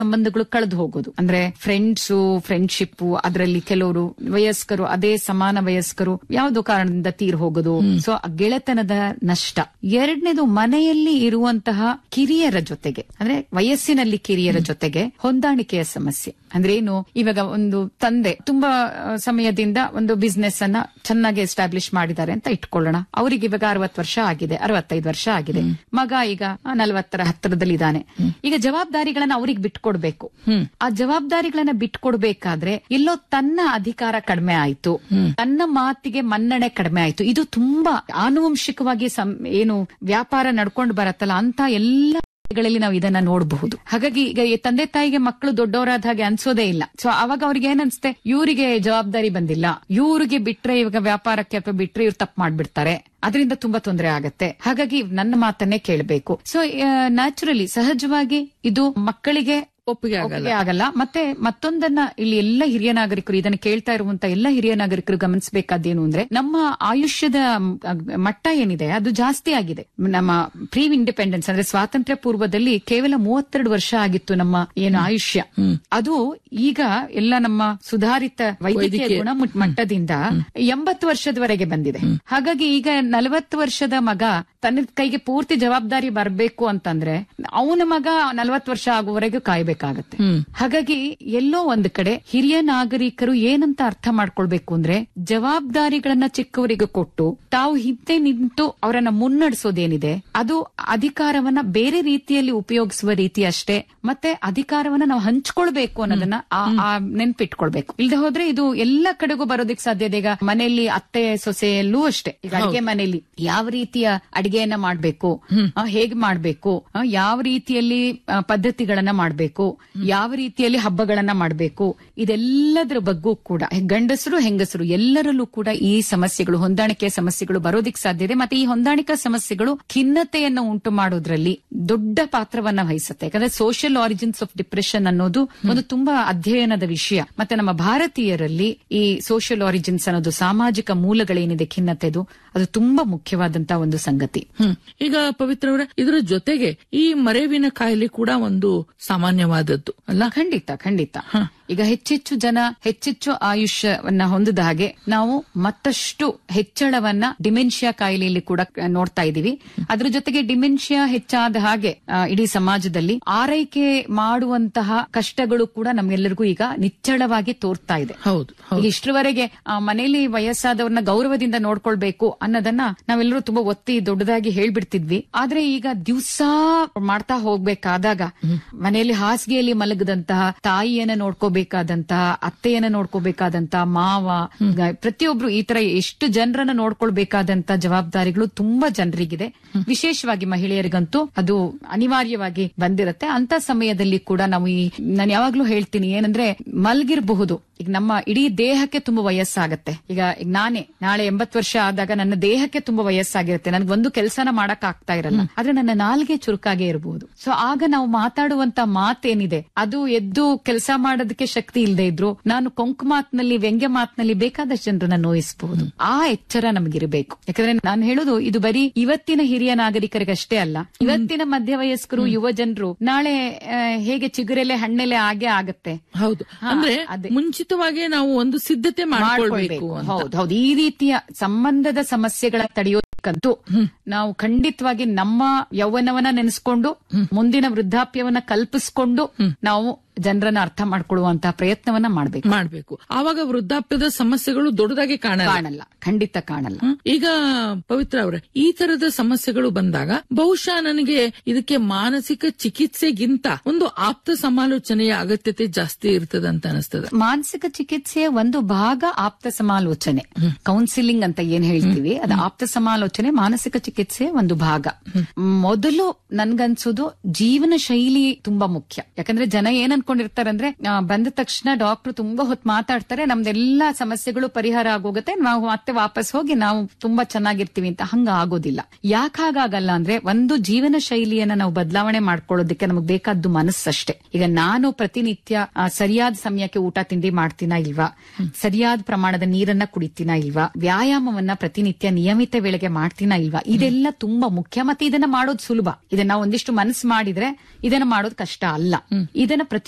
ಸಂಬಂಧಗಳು ಕಳೆದು ಹೋಗೋದು ಅಂದ್ರೆ ಫ್ರೆಂಡ್ಸು ಫ್ರೆಂಡ್ಶಿಪ್ ಅದರಲ್ಲಿ ಕೆಲವರು ವಯಸ್ಕರು ಅದೇ ಸಮಾನ ವಯಸ್ಕರು ಯಾವುದೋ ಕಾರಣದಿಂದ ತೀರ್ ಹೋಗೋದು ಸೊ ಗೆಳೆತನದ ನಷ್ಟ ಎರಡನೇದು ಮನೆಯಲ್ಲಿ ಇರುವಂತಹ ಕಿರಿಯರ ಜೊತೆಗೆ ಅಂದ್ರೆ ವಯಸ್ಸಿನಲ್ಲಿ ಕಿರಿಯರ ಜೊತೆಗೆ ಹೊಂದಾಣಿಕೆಯ ಸಮಸ್ಯೆ ಅಂದ್ರೆ ಏನು ಇವಾಗ ಒಂದು ತಂದೆ ತುಂಬಾ ಆ, ಸಮಯದಿಂದ ಒಂದು ಬಿಸ್ನೆಸ್ ಅನ್ನ ಚೆನ್ನಾಗಿ ಎಸ್ಟಾಬ್ಲಿಷ್ ಮಾಡಿದ್ದಾರೆ ಅಂತ ಇಟ್ಕೊಳ್ಳೋಣ ಅವರಿಗೆ ಇವಾಗ ಅರವತ್ತು ವರ್ಷ ಆಗಿದೆ ಅರವತ್ತೈದು ವರ್ಷ ಆಗಿದೆ ಮಗ ಈಗ ನಲವತ್ತರ ಹತ್ತಿರದಲ್ಲಿ ಇದ್ದಾನೆ ಈಗ ಜವಾಬ್ದಾರಿಗಳನ್ನ ಅವ್ರಿಗೆ ಬಿಟ್ಕೊಡ್ಬೇಕು ಆ ಜವಾಬ್ದಾರಿಗಳನ್ನ ಬಿಟ್ಕೊಡ್ಬೇಕಾದ್ರೆ ಎಲ್ಲೋ ತನ್ನ ಅಧಿಕಾರ ಕಡಿಮೆ ಆಯ್ತು ತನ್ನ ಮಾತಿಗೆ ಮನ್ನಣೆ ಕಡಿಮೆ ಆಯ್ತು ಇದು ತುಂಬಾ ಆನುವಂಶಿಕವಾಗಿ ಸಂ- ಏನು ವ್ಯಾಪಾರ ನಡ್ಕೊಂಡು ಬರತ್ತಲ್ಲ ಅಂತ ಎಲ್ಲ ಗಳಲ್ಲಿ ನಾವು ಇದನ್ನ ನೋಡಬಹುದು ಹಾಗಾಗಿ ಈಗ ಈ ತಂದೆ ತಾಯಿಗೆ ಮಕ್ಕಳು ದೊಡ್ಡವರಾದ ಹಾಗೆ ಅನ್ಸೋದೇ ಇಲ್ಲ ಸೊ ಅವಾಗ ಅವ್ರಿಗೆ ಏನನ್ಸುತ್ತೆ ಇವರಿಗೆ ಜವಾಬ್ದಾರಿ ಬಂದಿಲ್ಲ ಇವ್ರಿಗೆ ಬಿಟ್ರೆ ಇವಾಗ ವ್ಯಾಪಾರಕ್ಕೆ ಅಥವಾ ಬಿಟ್ರೆ ಇವ್ರು ತಪ್ಪು ಮಾಡ್ಬಿಡ್ತಾರೆ ಅದರಿಂದ ತುಂಬಾ ತೊಂದರೆ ಆಗತ್ತೆ ಹಾಗಾಗಿ ನನ್ನ ಮಾತನ್ನೇ ಕೇಳಬೇಕು ಸೊ ನ್ಯಾಚುರಲಿ ಸಹಜವಾಗಿ ಇದು ಮಕ್ಕಳಿಗೆ ಒಪ್ಪಿಗೆ ಆಗಲ್ಲ ಒಪ್ಪಿಗೆ ಆಗಲ್ಲ ಮತ್ತೆ ಮತ್ತೊಂದನ್ನ ಇಲ್ಲಿ ಎಲ್ಲ ಹಿರಿಯ ನಾಗರಿಕರು ಇದನ್ನ ಕೇಳ್ತಾ ಇರುವಂತ ಎಲ್ಲ ಹಿರಿಯ ನಾಗರಿಕರು ಗಮನಿಸಬೇಕಾದ್ದೇನು ಅಂದ್ರೆ ನಮ್ಮ ಆಯುಷ್ಯದ ಮ್, ಅಗ್- ಮಟ್ಟ ಏನಿದೆ ಅದು ಜಾಸ್ತಿ ಆಗಿದೆ ನಮ್ಮ ಪ್ರೀ ಇಂಡಿಪೆಂಡೆನ್ಸ್ ಅಂದ್ರೆ ಸ್ವಾತಂತ್ರ್ಯ ಪೂರ್ವದಲ್ಲಿ ಕೇವಲ ಮೂವತ್ತೆರಡು ವರ್ಷ ಆಗಿತ್ತು ನಮ್ಮ ಏನು ಆಯುಷ್ಯ ಅದು ಈಗ ಎಲ್ಲ ನಮ್ಮ ಸುಧಾರಿತ ವೈದ್ಯಕೀಯ ಗುಣ ಮಟ್ಟದಿಂದ ಎಂಬತ್ತು ವರ್ಷದವರೆಗೆ ಬಂದಿದೆ ಹಾಗಾಗಿ ಈಗ ನಲವತ್ತು ವರ್ಷದ ಮಗ ತನ್ನ ಕೈಗೆ ಪೂರ್ತಿ ಜವಾಬ್ದಾರಿ ಬರಬೇಕು ಅಂತಂದ್ರೆ ಅವನ ಮಗ ನಲವತ್ತು ವರ್ಷ ಆಗುವವರೆಗೂ ಕಾಯ್ಬೇಕಾಗತ್ತೆ ಹಾಗಾಗಿ ಎಲ್ಲೋ ಒಂದ್ ಕಡೆ ಹಿರಿಯ ನಾಗರಿಕರು ಏನಂತ ಅರ್ಥ ಮಾಡ್ಕೊಳ್ಬೇಕು ಅಂದ್ರೆ ಜವಾಬ್ದಾರಿಗಳನ್ನ ಚಿಕ್ಕವರಿಗೆ ಕೊಟ್ಟು ತಾವು ಹಿಂದೆ ನಿಂತು ಅವರನ್ನ ಮುನ್ನಡೆಸೋದೇನಿದೆ ಅದು ಅಧಿಕಾರವನ್ನ ಬೇರೆ ರೀತಿಯಲ್ಲಿ ಉಪಯೋಗಿಸುವ ರೀತಿ ಅಷ್ಟೇ ಮತ್ತೆ ಅಧಿಕಾರವನ್ನ ನಾವು ಹಂಚ್ಕೊಳ್ಬೇಕು ಅನ್ನೋದನ್ನ ಆ- ಆ ನೆನ್ಪಿಟ್ಕೊಳ್ಬೇಕು ಇಲ್ದೆ ಹೋದ್ರೆ ಇದು ಎಲ್ಲ ಕಡೆಗೂ ಬರೋದಕ್ಕೆ ಸಾಧ್ಯತೆ ಈಗ ಮನೆಯಲ್ಲಿ ಅತ್ತೆ ಸೊಸೆಯಲ್ಲೂ ಅಷ್ಟೇ ಈಗ ಅಡಿಗೆ ಮನೆಯಲ್ಲಿ ಯಾವ ರೀತಿಯ ಅಡಿಗೆಯನ್ನ ಮಾಡ್ಬೇಕು ಆ, ಹೇಗ್ ಮಾಡ್ಬೇಕು ಆ, ಯಾವ ರೀತಿಯಲ್ಲಿ ಆ, ಪದ್ಧತಿಗಳನ್ನ ಮಾಡ್ಬೇಕು ಯಾವ ರೀತಿಯಲ್ಲಿ ಹಬ್ಬಗಳನ್ನ ಮಾಡ್ಬೇಕು ಇದೆಲ್ಲದರ ಬಗ್ಗೂ ಕೂಡ ಗಂಡಸರು ಹೆಂಗಸರು ಎಲ್ಲರಲ್ಲೂ ಕೂಡ ಈ ಸಮಸ್ಯೆಗಳು ಹೊಂದಾಣಿಕೆಯ ಸಮಸ್ಯೆಗಳು ಬರೋದಿಕ್ ಸಾಧ್ಯ ಇದೆ ಮತ್ತೆ ಈ ಹೊಂದಾಣಿಕಾ ಸಮಸ್ಯೆಗಳು ಖಿನ್ನತೆಯನ್ನು ಉಂಟು ಮಾಡೋದ್ರಲ್ಲಿ ದೊಡ್ಡ ಪಾತ್ರವನ್ನ ವಹಿಸುತ್ತೆ ಯಾಕಂದ್ರೆ ಸೋಷಿಯಲ್ ಆರಿಜಿನ್ಸ್ ಆಫ್ ಡಿಪ್ರೆಷನ್ ಅನ್ನೋದು ಒಂದು ತುಂಬಾ ಅಧ್ಯಯನದ ವಿಷಯ ಮತ್ತೆ ನಮ್ಮ ಭಾರತೀಯರಲ್ಲಿ ಈ ಸೋಷಿಯಲ್ ಆರಿಜಿನ್ಸ್ ಅನ್ನೋದು ಸಾಮಾಜಿಕ ಮೂಲಗಳೇನಿದೆ ಖಿನ್ನತೆದು ಅದು ತುಂಬಾ ಮುಖ್ಯವಾದಂತಹ ಒಂದು ಸಂಗತಿ ಹ್ಮ್ ಈಗ ಪವಿತ್ರ ಅವರ ಇದರ ಜೊತೆಗೆ ಈ ಮರೆವಿನ ಕಾಯಿಲೆ ಕೂಡ ಒಂದು ಸಾಮಾನ್ಯವಾದದ್ದು ಅಲ್ಲ ಖಂಡಿತ ಖಂಡಿತ ಈಗ ಹೆಚ್ಚೆಚ್ಚು ಜನ ಹೆಚ್ಚೆಚ್ಚು ಆಯುಷ್ಯವನ್ನ ಹೊಂದಿದ ಹಾಗೆ ನಾವು ಮತ್ತಷ್ಟು ಹೆಚ್ಚಳವನ್ನ ಡಿಮೆನ್ಷಿಯಾ ಕಾಯಿಲೆಯಲ್ಲಿ ಕೂಡ ಆ, ನೋಡ್ತಾ ಇದೀವಿ ಅದ್ರ ಜೊತೆಗೆ ಡಿಮೆನ್ಷಿಯಾ ಹೆಚ್ಚಾದ ಹಾಗೆ ಆ, ಇಡೀ ಸಮಾಜದಲ್ಲಿ ಆರೈಕೆ ಮಾಡುವಂತಹ ಕಷ್ಟಗಳು ಕೂಡ ನಮ್ಗೆಲ್ಲರಿಗೂ ಈಗ ನಿಚ್ಚಳವಾಗಿ ತೋರ್ತಾ ಇದೆ ಹೌದು ಈಗ ಇಷ್ಟರವರೆಗೆ ಆ, ಮನೆಯಲ್ಲಿ ವಯಸ್ಸಾದವ್ರನ್ನ ಗೌರವದಿಂದ ನೋಡ್ಕೊಳ್ಬೇಕು ಅನ್ನೋದನ್ನ ನಾವೆಲ್ಲರೂ ತುಂಬಾ ಒತ್ತಿ ದೊಡ್ಡದಾಗಿ ಹೇಳ್ಬಿಡ್ತಿದ್ವಿ ಆದ್ರೆ ಈಗ ದಿವಸ ಮಾಡ್ತಾ ಹೋಗ್ಬೇಕಾದಾಗ ಮನೆಯಲ್ಲಿ ಹಾಸಿಗೆಯಲ್ಲಿ ಮಲಗದಂತಹ ತಾಯಿಯನ್ನ ನೋಡ್ಕೋಬೇಕಾದಂತಹ ಅತ್ತೆಯನ್ನ ನೋಡ್ಕೋಬೇಕಾದಂತಹ ಮಾವ ಗ- ಪ್ರತಿಯೊಬ್ರು ಈ ತರ ಎಷ್ಟು ಜನರನ್ನ ನೋಡ್ಕೊಳ್ಬೇಕಾದಂತ ಜವಾಬ್ದಾರಿಗಳು ತುಂಬಾ ಜನರಿಗಿದೆ ವಿಶೇಷವಾಗಿ ಮಹಿಳೆಯರಿಗಂತೂ ಅದು ಅನಿವಾರ್ಯವಾಗಿ ಬಂದಿರತ್ತೆ ಅಂತ ಸಮಯದಲ್ಲಿ ಕೂಡ ನಾವು ಈ ನಾನು ಯಾವಾಗ್ಲೂ ಹೇಳ್ತೀನಿ ಏನಂದ್ರೆ ಮಲ್ಗಿರಬಹುದು ಈಗ ನಮ್ಮ ಇಡೀ ದೇಹಕ್ಕೆ ತುಂಬಾ ವಯಸ್ಸಾಗತ್ತೆ ಈಗ ಈಗ ನಾನೇ ನಾಳೆ ಎಂಬತ್ತು ವರ್ಷ ಆದಾಗ ನನ್ನ ದೇಹಕ್ಕೆ ತುಂಬಾ ವಯಸ್ಸಾಗಿರುತ್ತೆ ನನ್ಗೆ ಒಂದು ಕೆಲಸನ ಮಾಡಕ್ ಆಗ್ತಾ ಇರಲ್ಲ ಆದ್ರೆ ನನ್ನ ನಾಲ್ಗೆ ಚುರುಕಾಗೆ ಇರಬಹುದು ಸೊ ಆಗ ನಾವು ಮಾತಾಡುವಂತ ಮಾತೇನಿದೆ ಅದು ಎದ್ದು ಕೆಲಸ ಮಾಡೋದಕ್ಕೆ ಶಕ್ತಿ ಇಲ್ಲದೆ ಇದ್ರು ನಾನು ಕೊಂಕು ಮಾತಿನಲ್ಲಿ ವ್ಯಂಗ್ಯ ಮಾತಿನಲ್ಲಿ ಬೇಕಾದಷ್ಟು ಜನರನ್ನ ನೋಯಿಸಬಹುದು ಆ ಎಚ್ಚರ ನಮಗಿರಬೇಕು ಯಾಕಂದ್ರೆ ನಾನು ಹೇಳೋದು ಇದು ಬರೀ ಇವತ್ತಿನ ಹಿರಿಯ ನಾಗರಿಕರಿಗಷ್ಟೇ ಅಲ್ಲ ಇವತ್ತಿನ ಮಧ್ಯವಯಸ್ಕರು ಯುವ ಜನರು ನಾಳೆ ಆ, ಹೇಗೆ ಚಿಗುರೆಲೆ ಹಣ್ಣೆಲೆ ಆಗೇ ಆಗತ್ತೆ ಹೌದು ಹಾ, ಅಂದ್ರೆ ಅದೇ. ಮುಂಚಿತವಾಗಿ ನಾವು ಒಂದು ಸಿದ್ಧತೆ ಮಾಡ್ಕೊಳ್ಬೇಕು ಅಂತ ಹೌದು ಹೌದು ಈ ರೀತಿಯ ಸಂಬಂಧದ ಸಮಸ್ಯೆಗಳ ತಡೆಯೋದಕ್ಕಂತೂ ನಾವು ಖಂಡಿತವಾಗಿ ನಮ್ಮ ಯೌವನವನ್ನ ನೆನೆಸ್ಕೊಂಡು ಮುಂದಿನ ವೃದ್ಧಾಪ್ಯವನ್ನ ಕಲ್ಪಿಸ್ಕೊಂಡು ನಾವು ಜನರನ್ನ ಅರ್ಥ ಮಾಡ್ಕೊಳ್ಳುವಂತಹ ಪ್ರಯತ್ನವನ್ನ ಮಾಡ್ಬೇಕು ಮಾಡ್ಬೇಕು ಆವಾಗ ವೃದ್ಧಾಪ್ಯದ ಸಮಸ್ಯೆಗಳು ದೊಡ್ಡದಾಗಿ ಕಾಣಲ್ಲ ಕಾಣಲ್ಲ ಖಂಡಿತ ಕಾಣಲ್ಲ ಹ್ಮ್. ಈಗ ಪವಿತ್ರ ಅವರೇ ಈ ತರದ ಸಮಸ್ಯೆಗಳು ಬಂದಾಗ ಬಹುಶಃ ನನಗೆ ಇದಕ್ಕೆ ಮಾನಸಿಕ ಚಿಕಿತ್ಸೆಗಿಂತ ಒಂದು ಆಪ್ತ ಸಮಾಲೋಚನೆಯ ಅಗತ್ಯತೆ ಜಾಸ್ತಿ ಇರ್ತದೆ ಅಂತ ಅನಿಸ್ತದೆ ಮಾನಸಿಕ ಚಿಕಿತ್ಸೆಯ ಒಂದು ಭಾಗ ಆಪ್ತ ಸಮಾಲೋಚನೆ ಕೌನ್ಸಿಲಿಂಗ್ ಅಂತ ಏನ್ ಹೇಳ್ತೀವಿ ಅದು ಆಪ್ತ ಸಮಾಲೋಚನೆ ಮಾನಸಿಕ ಚಿಕಿತ್ಸೆಯ ಒಂದು ಭಾಗ ಮೊದಲು ನನ್ಗನ್ಸೋದು ಜೀವನ ಶೈಲಿ ತುಂಬಾ ಮುಖ್ಯ ಯಾಕಂದ್ರೆ ಜನ ಏನ್ ಅನ್ಕೊಂಡಿರ್ತಾರೆ ಅಂದ್ರೆ ಆ, ಬಂದ ತಕ್ಷಣ ಡಾಕ್ಟರ್ ತುಂಬಾ ಹೊತ್ತು ಮಾತಾಡ್ತಾರೆ ನಮ್ದೆಲ್ಲಾ ಸಮಸ್ಯೆಗಳು ಪರಿಹಾರ ಆಗೋಗುತ್ತೆ ನಾವು ಮತ್ತೆ ವಾಪಸ್ ಹೋಗಿ ನಾವು ತುಂಬಾ ಚೆನ್ನಾಗಿರ್ತೀವಿ ಅಂತ ಹಂಗ ಆಗೋದಿಲ್ಲ ಯಾಕೆ ಹಾಗಾಗಲ್ಲ ಅಂದ್ರೆ ಒಂದು ಜೀವನ ಶೈಲಿಯನ್ನ ನಾವು ಬದಲಾವಣೆ ಮಾಡ್ಕೊಳ್ಳೋದಕ್ಕೆ ನಮಗೆ ಬೇಕಾದ್ದು ಮನಸ್ಸಷ್ಟೇ ಈಗ ನಾನು ಪ್ರತಿನಿತ್ಯ ಆ, ಸರಿಯಾದ ಸಮಯಕ್ಕೆ ಊಟ ತಿಂಡಿ ಮಾಡ್ತೀನಾ ಇಲ್ವಾ ಸರಿಯಾದ ಪ್ರಮಾಣದ ನೀರನ್ನ ಕುಡಿತೀನಾ ಇಲ್ವಾ ವ್ಯಾಯಾಮವನ್ನ ಪ್ರತಿನಿತ್ಯ ನಿಯಮಿತ ವೇಳೆಗೆ ಮಾಡ್ತೀನಾ ಇಲ್ವಾ ಇದೆಲ್ಲ ತುಂಬಾ ಮುಖ್ಯ ಮತ್ತೆ ಇದನ್ನ ಮಾಡೋದು ಸುಲಭ ಇದನ್ನ ನಾವು ಒಂದಿಷ್ಟು ಮನಸ್ಸು ಮಾಡಿದ್ರೆ ಇದನ್ನ ಮಾಡೋದು ಕಷ್ಟ ಅಲ್ಲ ಇದನ್ನ ಪ್ರತಿ